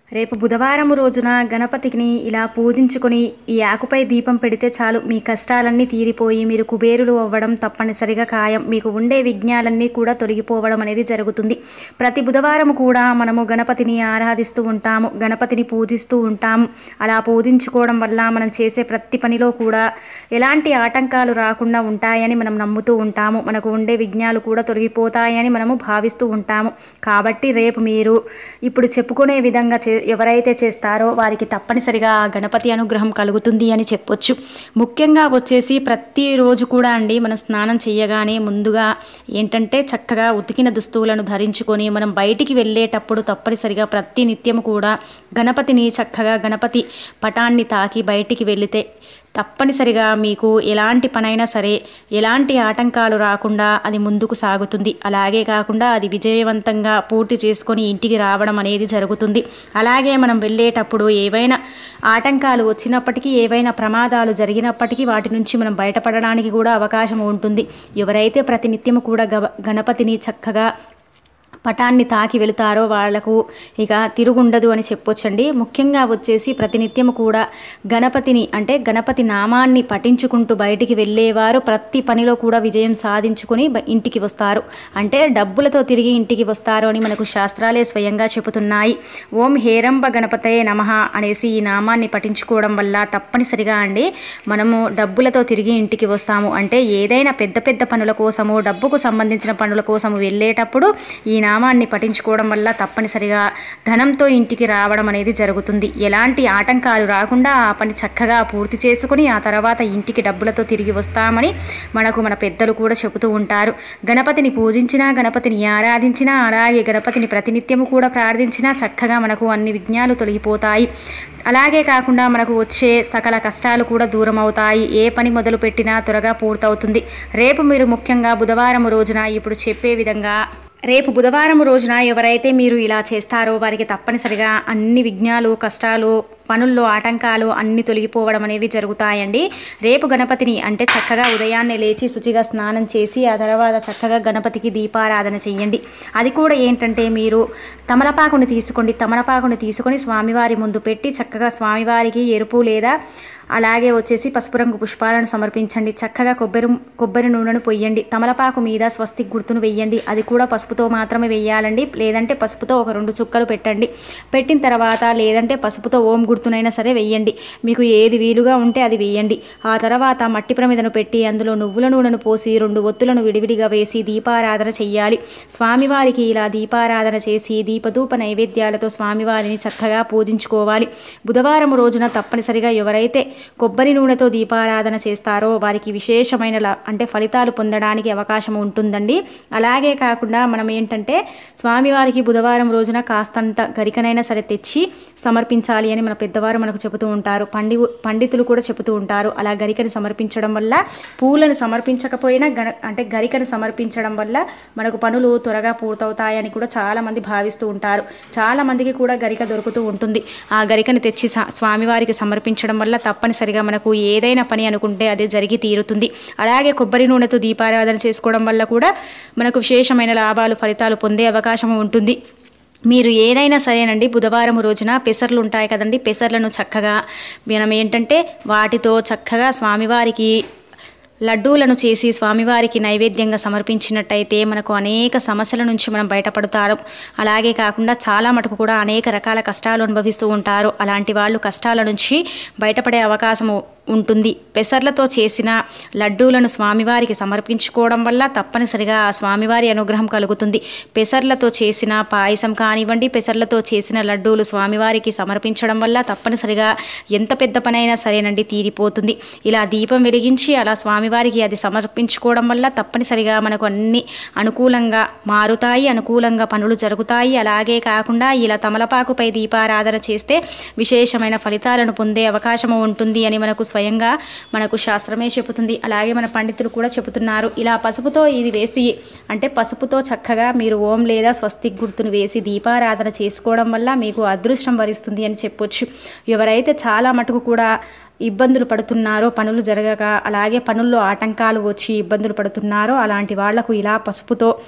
రేపు బుధవారం రోజున గణపతిని ఇలా పూజించుకొని ఈ ఆకుపై దీపం పెడితే చాలు మీ కష్టాలన్నీ తీరిపోయి మీరు కుబేరులు అవ్వడం తప్పనిసరిగా ఖాయం మీకు ఉండే విఘ్నాలన్నీ కూడా తొలగిపోవడం అనేది జరుగుతుంది ప్రతి బుధవారం కూడా మనము గణపతిని ఆరాధిస్తూ ఉంటాము గణపతిని పూజిస్తూ ఉంటాము అలా పూజించుకోవడం వల్ల మనం చేసే ప్రతి పనిలో కూడా ఎలాంటి ఆటంకాలు రాకుండా ఉంటాయని మనం నమ్ముతూ ఉంటాము మనకు ఉండే విఘ్నాలు కూడా తొలగిపోతాయని మనము భావిస్తూ ఉంటాము కాబట్టి రేపు మీరు ఇప్పుడు చెప్పుకునే విధంగా చే ఎవరైతే చేస్తారో వారికి తప్పనిసరిగా ఆ గణపతి అనుగ్రహం కలుగుతుంది అని చెప్పొచ్చు ముఖ్యంగా వచ్చేసి ప్రతిరోజు కూడా అండి మనం స్నానం చేయగానే ముందుగా ఏంటంటే చక్కగా ఉతికిన దుస్తువులను ధరించుకొని మనం బయటికి వెళ్ళేటప్పుడు తప్పనిసరిగా ప్రతి నిత్యం కూడా గణపతిని చక్కగా గణపతి పటాన్ని తాకి బయటికి వెళితే తప్పనిసరిగా మీకు ఎలాంటి పనైనా సరే ఎలాంటి ఆటంకాలు రాకుండా అది ముందుకు సాగుతుంది అలాగే కాకుండా అది విజయవంతంగా పూర్తి చేసుకొని ఇంటికి రావడం అనేది జరుగుతుంది అలాగే మనం వెళ్ళేటప్పుడు ఏవైనా ఆటంకాలు వచ్చినప్పటికీ ఏవైనా ప్రమాదాలు జరిగినప్పటికీ వాటి నుంచి మనం బయటపడడానికి కూడా అవకాశం ఉంటుంది ఎవరైతే ప్రతినిత్యం కూడా గవ గణపతిని చక్కగా పటాన్ని తాకి వెళుతారో వాళ్లకు ఇక తిరుగుండదు అని చెప్పొచ్చండి ముఖ్యంగా వచ్చేసి ప్రతినిత్యం కూడా గణపతిని అంటే గణపతి నామాన్ని పఠించుకుంటూ బయటికి వెళ్ళేవారు ప్రతి పనిలో కూడా విజయం సాధించుకుని బ- ఇంటికి వస్తారు అంటే డబ్బులతో తిరిగి ఇంటికి వస్తారు అని మనకు శాస్త్రాలే స్వయంగా చెబుతున్నాయి ఓం హేరంబ గణపతయే నమః అనేసి ఈ నామాన్ని పఠించుకోవడం వల్ల తప్పనిసరిగా అండి మనము డబ్బులతో తిరిగి ఇంటికి వస్తాము అంటే ఏదైనా పెద్ద పెద్ద పనుల కోసము డబ్బుకు సంబంధించిన పనుల కోసము వెళ్ళేటప్పుడు ఈ నామాన్ని పఠించుకోవడం వల్ల తప్పనిసరిగా ధనంతో ఇంటికి రావడం అనేది జరుగుతుంది ఎలాంటి ఆటంకాలు రాకుండా ఆ పని చక్కగా పూర్తి చేసుకుని ఆ తర్వాత ఇంటికి డబ్బులతో తిరిగి వస్తామని మనకు మన పెద్దలు కూడా చెబుతూ ఉంటారు గణపతిని పూజించినా గణపతిని ఆరాధించినా అలాగే గణపతిని ప్రతినిత్యము కూడా ప్రార్థించినా చక్కగా మనకు అన్ని విఘ్నాలు తొలగిపోతాయి అలాగే కాకుండా మనకు వచ్చే సకల కష్టాలు కూడా దూరం అవుతాయి ఏ పని మొదలు పెట్టినా త్వరగా పూర్తవుతుంది రేపు మీరు ముఖ్యంగా బుధవారం రోజున ఇప్పుడు చెప్పే విధంగా రేపు బుధవారం రోజున ఎవరైతే మీరు ఇలా చేస్తారో వారికి తప్పనిసరిగా అన్ని విఘ్నాలు కష్టాలు పనుల్లో ఆటంకాలు అన్ని తొలగిపోవడం అనేవి జరుగుతాయండి రేపు గణపతిని అంటే చక్కగా ఉదయాన్నే లేచి శుచిగా స్నానం చేసి ఆ తర్వాత చక్కగా గణపతికి దీపారాధన చేయండి అది కూడా ఏంటంటే మీరు తమలపాకుని తీసుకోండి తమలపాకుని తీసుకొని స్వామివారి ముందు పెట్టి చక్కగా స్వామివారికి ఎరుపు లేదా అలాగే వచ్చేసి పసుపు రంగు పుష్పాలను సమర్పించండి చక్కగా కొబ్బరి కొబ్బరి నూనెను పొయ్యండి తమలపాకు మీద స్వస్తిక్ గుర్తును వెయ్యండి అది కూడా పసుపుతో మాత్రమే వెయ్యాలండి లేదంటే పసుపుతో ఒక రెండు చుక్కలు పెట్టండి పెట్టిన తర్వాత లేదంటే పసుపుతో ఓం గుర్తునైనా సరే వెయ్యండి మీకు ఏది వీలుగా ఉంటే అది వెయ్యండి ఆ తర్వాత మట్టి ప్రమిదను పెట్టి అందులో నువ్వుల నూనెను పోసి రెండు ఒత్తులను విడివిడిగా వేసి దీపారాధన చెయ్యాలి స్వామివారికి ఇలా దీపారాధన చేసి దీపధూప నైవేద్యాలతో స్వామివారిని చక్కగా పూజించుకోవాలి బుధవారం రోజున తప్పనిసరిగా ఎవరైతే కొబ్బరి నూనెతో దీపారాధన చేస్తారో వారికి విశేషమైన లా- అంటే ఫలితాలు పొందడానికి అవకాశం ఉంటుందండి అలాగే కాకుండా మనం ఏంటంటే స్వామివారికి బుధవారం రోజున కాస్తంత గరికనైనా సరే తెచ్చి సమర్పించాలి అని మన పెద్దవారు మనకు చెబుతూ ఉంటారు పండి పండితులు కూడా చెబుతూ ఉంటారు అలా గరికని సమర్పించడం వల్ల పూలను సమర్పించకపోయినా గన అంటే గరికను సమర్పించడం వల్ల మనకు పనులు త్వరగా పూర్తవుతాయని కూడా చాలా మంది భావిస్తూ ఉంటారు చాలా మందికి కూడా గరిక దొరుకుతూ ఉంటుంది ఆ గరికను తెచ్చి సా- స్వామివారికి సమర్పించడం వల్ల తప్పనిసరిగా మనకు ఏదైనా పని అనుకుంటే అది జరిగి తీరుతుంది అలాగే కొబ్బరి నూనెతో దీపారాధన చేసుకోవడం వల్ల కూడా మనకు విశేషమైన లాభాలు ఫలితాలు పొందే అవకాశం ఉంటుంది మీరు ఏదైనా సరేనండి బుధవారం రోజున పెసర్లు ఉంటాయి కదండి పెసర్లను చక్కగా మనం ఏంటంటే వాటితో చక్కగా స్వామివారికి లడ్డూలను చేసి స్వామివారికి నైవేద్యంగా సమర్పించినట్టయితే మనకు అనేక సమస్యల నుంచి మనం బయటపడతారు అలాగే కాకుండా చాలా మటుకు కూడా అనేక రకాల కష్టాలు అనుభవిస్తూ ఉంటారు అలాంటి వాళ్ళు కష్టాల నుంచి బయటపడే అవకాశము ఉంటుంది పెసర్లతో చేసిన లడ్డూలను స్వామివారికి సమర్పించుకోవడం వల్ల తప్పనిసరిగా ఆ స్వామివారి అనుగ్రహం కలుగుతుంది పెసర్లతో చేసిన పాయసం కానివ్వండి పెసర్లతో చేసిన లడ్డూలు స్వామివారికి సమర్పించడం వల్ల తప్పనిసరిగా ఎంత పెద్ద పనైనా సరేనండి తీరిపోతుంది ఇలా దీపం వెలిగించి అలా స్వామివారికి అది సమర్పించుకోవడం వల్ల తప్పనిసరిగా మనకు అన్ని అనుకూలంగా మారుతాయి అనుకూలంగా పనులు జరుగుతాయి అలాగే కాకుండా ఇలా తమలపాకుపై దీపారాధన చేస్తే విశేషమైన ఫలితాలను పొందే అవకాశం ఉంటుంది అని మనకు స్వయంగా మనకు శాస్త్రమే చెబుతుంది అలాగే మన పండితులు కూడా చెబుతున్నారు ఇలా పసుపుతో ఇది వేసి అంటే పసుపుతో చక్కగా మీరు ఓం లేదా స్వస్తిక్ గుర్తును వేసి దీపారాధన చేసుకోవడం వల్ల మీకు అదృష్టం వరిస్తుంది అని చెప్పొచ్చు ఎవరైతే చాలా మటుకు కూడా ఇబ్బందులు పడుతున్నారో పనులు జరగక అలాగే పనుల్లో ఆటంకాలు వచ్చి ఇబ్బందులు పడుతున్నారో అలాంటి వాళ్లకు ఇలా పసుపుతో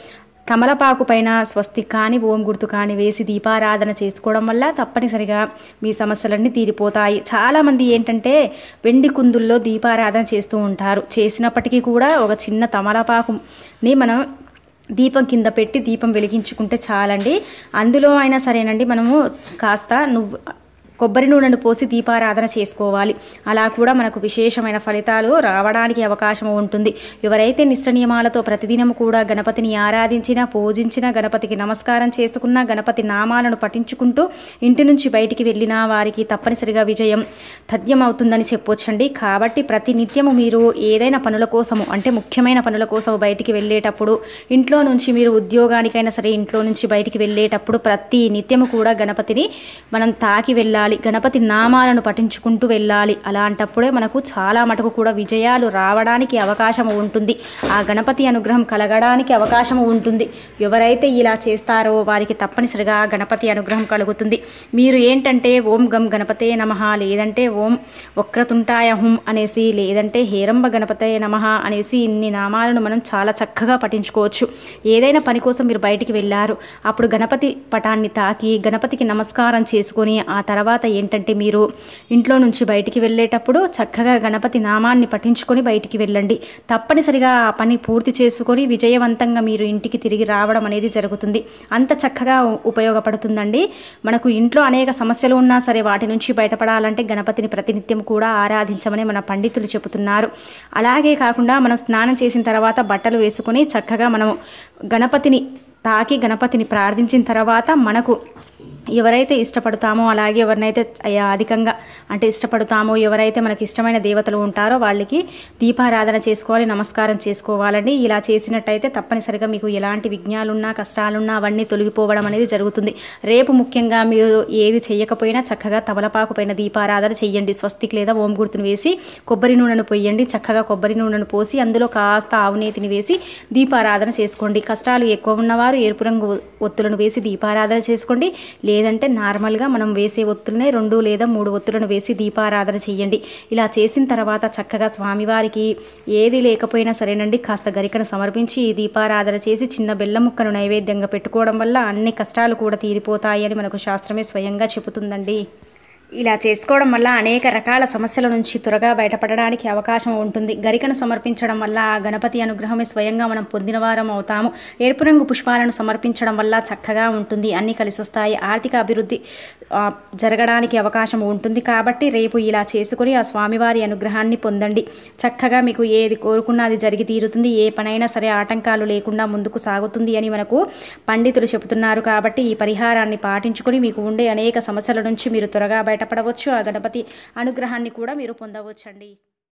తమలపాకు పైన స్వస్తి కాని ఓం గుర్తు కాని వేసి దీపారాధన చేసుకోవడం వల్ల తప్పనిసరిగా మీ సమస్యలన్నీ తీరిపోతాయి చాలామంది ఏంటంటే వెండి కుందుల్లో దీపారాధన చేస్తూ ఉంటారు చేసినప్పటికీ కూడా ఒక చిన్న తమలపాకుని మనం దీపం కింద పెట్టి దీపం వెలిగించుకుంటే చాలండి అందులో అయినా సరేనండి మనము కాస్త నువ్వు కొబ్బరి నూనెను పోసి దీపారాధన చేసుకోవాలి అలా కూడా మనకు విశేషమైన ఫలితాలు రావడానికి అవకాశం ఉంటుంది ఎవరైతే నిష్ట నియమాలతో ప్రతిదినం కూడా గణపతిని ఆరాధించినా పూజించిన గణపతికి నమస్కారం చేసుకున్న గణపతి నామాలను పఠించుకుంటూ ఇంటి నుంచి బయటికి వెళ్ళిన వారికి తప్పనిసరిగా విజయం తథ్యం అవుతుందని చెప్పొచ్చండి కాబట్టి ప్రతి నిత్యము మీరు ఏదైనా పనుల కోసము అంటే ముఖ్యమైన పనుల కోసం బయటికి వెళ్ళేటప్పుడు ఇంట్లో నుంచి మీరు ఉద్యోగానికైనా సరే ఇంట్లో నుంచి బయటికి వెళ్ళేటప్పుడు ప్రతి నిత్యము కూడా గణపతిని మనం తాకి వెళ్ళాలి గణపతి నామాలను పఠించుకుంటూ వెళ్ళాలి అలాంటప్పుడే మనకు చాలా మటుకు కూడా విజయాలు రావడానికి అవకాశం ఉంటుంది ఆ గణపతి అనుగ్రహం కలగడానికి అవకాశం ఉంటుంది ఎవరైతే ఇలా చేస్తారో వారికి తప్పనిసరిగా గణపతి అనుగ్రహం కలుగుతుంది మీరు ఏంటంటే ఓం గం గణపతే నమః లేదంటే ఓం వక్రతుంటాయ హుం అనేసి లేదంటే హేరంబ గణపతే నమః అనేసి ఇన్ని నామాలను మనం చాలా చక్కగా పఠించుకోవచ్చు ఏదైనా పని కోసం మీరు బయటికి వెళ్ళారు అప్పుడు గణపతి పటాన్ని తాకి గణపతికి నమస్కారం చేసుకొని ఆ తర్వాత ఏంటంటే మీరు ఇంట్లో నుంచి బయటికి వెళ్ళేటప్పుడు చక్కగా గణపతి నామాన్ని పఠించుకొని బయటికి వెళ్ళండి తప్పనిసరిగా ఆ పని పూర్తి చేసుకొని విజయవంతంగా మీరు ఇంటికి తిరిగి రావడం అనేది జరుగుతుంది అంత చక్కగా ఉ- ఉపయోగపడుతుందండి మనకు ఇంట్లో అనేక సమస్యలు ఉన్నా సరే వాటి నుంచి బయటపడాలంటే గణపతిని ప్రతినిత్యం కూడా ఆరాధించమని మన పండితులు చెబుతున్నారు అలాగే కాకుండా మనం స్నానం చేసిన తర్వాత బట్టలు వేసుకొని చక్కగా మనం గణపతిని తాకి గణపతిని ప్రార్థించిన తర్వాత మనకు ఎవరైతే ఇష్టపడతామో అలాగే ఎవరినైతే అయ్యా అధికంగా అంటే ఇష్టపడతామో ఎవరైతే మనకి ఇష్టమైన దేవతలు ఉంటారో వాళ్ళకి దీపారాధన చేసుకోవాలి నమస్కారం చేసుకోవాలండి ఇలా చేసినట్టయితే తప్పనిసరిగా మీకు ఎలాంటి విఘ్నాలున్నా కష్టాలున్నా అవన్నీ తొలగిపోవడం అనేది జరుగుతుంది రేపు ముఖ్యంగా మీరు ఏది చేయకపోయినా చక్కగా తమలపాకు పైన దీపారాధన చెయ్యండి స్వస్తికి లేదా ఓం గుర్తును వేసి కొబ్బరి నూనెను పొయ్యండి చక్కగా కొబ్బరి నూనెను పోసి అందులో కాస్త ఆవునేతిని వేసి దీపారాధన చేసుకోండి కష్టాలు ఎక్కువ ఉన్నవారు ఎరుపు రంగు ఒత్తులను వేసి దీపారాధన చేసుకోండి లేదంటే నార్మల్గా మనం వేసే ఒత్తులనే రెండు లేదా మూడు ఒత్తులను వేసి దీపారాధన చేయండి ఇలా చేసిన తర్వాత చక్కగా స్వామివారికి ఏది లేకపోయినా సరేనండి కాస్త గరికను సమర్పించి ఈ దీపారాధన చేసి చిన్న బెల్లం ముక్కను నైవేద్యంగా పెట్టుకోవడం వల్ల అన్ని కష్టాలు కూడా తీరిపోతాయి అని మనకు శాస్త్రమే స్వయంగా చెబుతుందండి ఇలా చేసుకోవడం వల్ల అనేక రకాల సమస్యల నుంచి త్వరగా బయటపడడానికి అవకాశం ఉంటుంది గరికను సమర్పించడం వల్ల ఆ గణపతి అనుగ్రహమే స్వయంగా మనం పొందిన వారం అవుతాము ఎరుపు రంగు పుష్పాలను సమర్పించడం వల్ల చక్కగా ఉంటుంది అన్నీ కలిసి వస్తాయి ఆర్థిక అభివృద్ధి ఆ, జరగడానికి అవకాశం ఉంటుంది కాబట్టి రేపు ఇలా చేసుకుని ఆ స్వామివారి అనుగ్రహాన్ని పొందండి చక్కగా మీకు ఏది కోరుకున్నా అది జరిగి తీరుతుంది ఏ పనైనా సరే ఆటంకాలు లేకుండా ముందుకు సాగుతుంది అని మనకు పండితులు చెబుతున్నారు కాబట్టి ఈ పరిహారాన్ని పాటించుకొని మీకు ఉండే అనేక సమస్యల నుంచి మీరు త్వరగా బయటపడవచ్చు ఆ గణపతి అనుగ్రహాన్ని కూడా మీరు పొందవచ్చండి